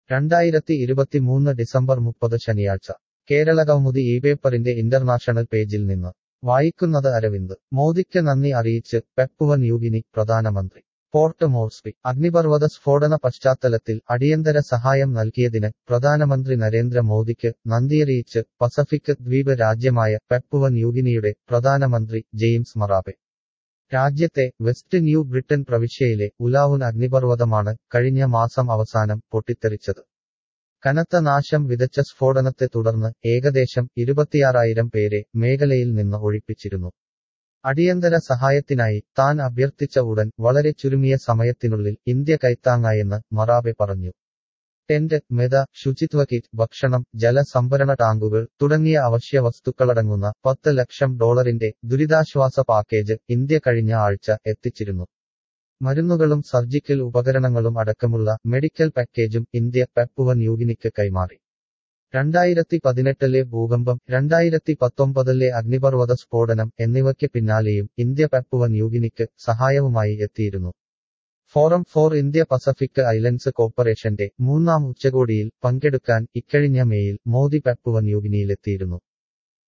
രണ്ടായിരത്തി ഇരുപത്തിമൂന്ന് ഡിസംബർ മുപ്പത് ശനിയാഴ്ച കേരളകൗമുദി ഈ പേപ്പറിന്റെ ഇന്റർനാഷണൽ പേജിൽ നിന്ന് വായിക്കുന്നത് അരവിന്ദ് മോദിക്ക് നന്ദി അറിയിച്ച് പെപ്പുവൻ യൂഗിനി പ്രധാനമന്ത്രി പോർട്ട് മോർസ്ബി അഗ്നിപർവ്വത സ്ഫോടന പശ്ചാത്തലത്തിൽ അടിയന്തര സഹായം നൽകിയതിന് പ്രധാനമന്ത്രി നരേന്ദ്ര മോദിക്ക് നന്ദിയറിയിച്ച് പസഫിക് ദ്വീപ് രാജ്യമായ പെപ്പുവൻ യൂഗിനിയുടെ പ്രധാനമന്ത്രി ജെയിംസ് മറാപെ രാജ്യത്തെ വെസ്റ്റ് ന്യൂ ബ്രിട്ടൻ പ്രവിശ്യയിലെ ഉലാവുൻ അഗ്നിപർവ്വതമാണ് കഴിഞ്ഞ മാസം അവസാനം പൊട്ടിത്തെറിച്ചത് കനത്ത നാശം വിതച്ച സ്ഫോടനത്തെ തുടർന്ന് ഏകദേശം ഇരുപത്തിയാറായിരം പേരെ മേഖലയിൽ നിന്ന് ഒഴിപ്പിച്ചിരുന്നു അടിയന്തര സഹായത്തിനായി താൻ അഭ്യർത്ഥിച്ച ഉടൻ വളരെ ചുരുങ്ങിയ സമയത്തിനുള്ളിൽ ഇന്ത്യ കൈത്താങ്ങായെന്ന് മറാബെ പറഞ്ഞു ടെന്റ് മെത ശുചിത്വ കിറ്റ് ഭക്ഷണം ജലസംഭരണ ടാങ്കുകൾ തുടങ്ങിയ അവശ്യ വസ്തുക്കളടങ്ങുന്ന പത്ത് ലക്ഷം ഡോളറിന്റെ ദുരിതാശ്വാസ പാക്കേജ് ഇന്ത്യ കഴിഞ്ഞ ആഴ്ച എത്തിച്ചിരുന്നു മരുന്നുകളും സർജിക്കൽ ഉപകരണങ്ങളും അടക്കമുള്ള മെഡിക്കൽ പാക്കേജും ഇന്ത്യ പെപ്പുവൻ യൂഗിനിക്ക് കൈമാറി രണ്ടായിരത്തി പതിനെട്ടിലെ ഭൂകമ്പം രണ്ടായിരത്തി പത്തൊമ്പതിലെ അഗ്നിപർവ്വത സ്ഫോടനം എന്നിവയ്ക്ക് പിന്നാലെയും ഇന്ത്യ പെപ്പുവൻ യൂഗിനിക്ക് സഹായവുമായി എത്തിയിരുന്നു Forum for India Pacific Islands കോർപ്പറേഷന്റെ മൂന്നാം ഉച്ചകോടിയിൽ പങ്കെടുക്കാൻ ഇക്കഴിഞ്ഞ മേയിൽ മോദി പെപ്പുവൻ യൂഗിനിയിലെത്തിയിരുന്നു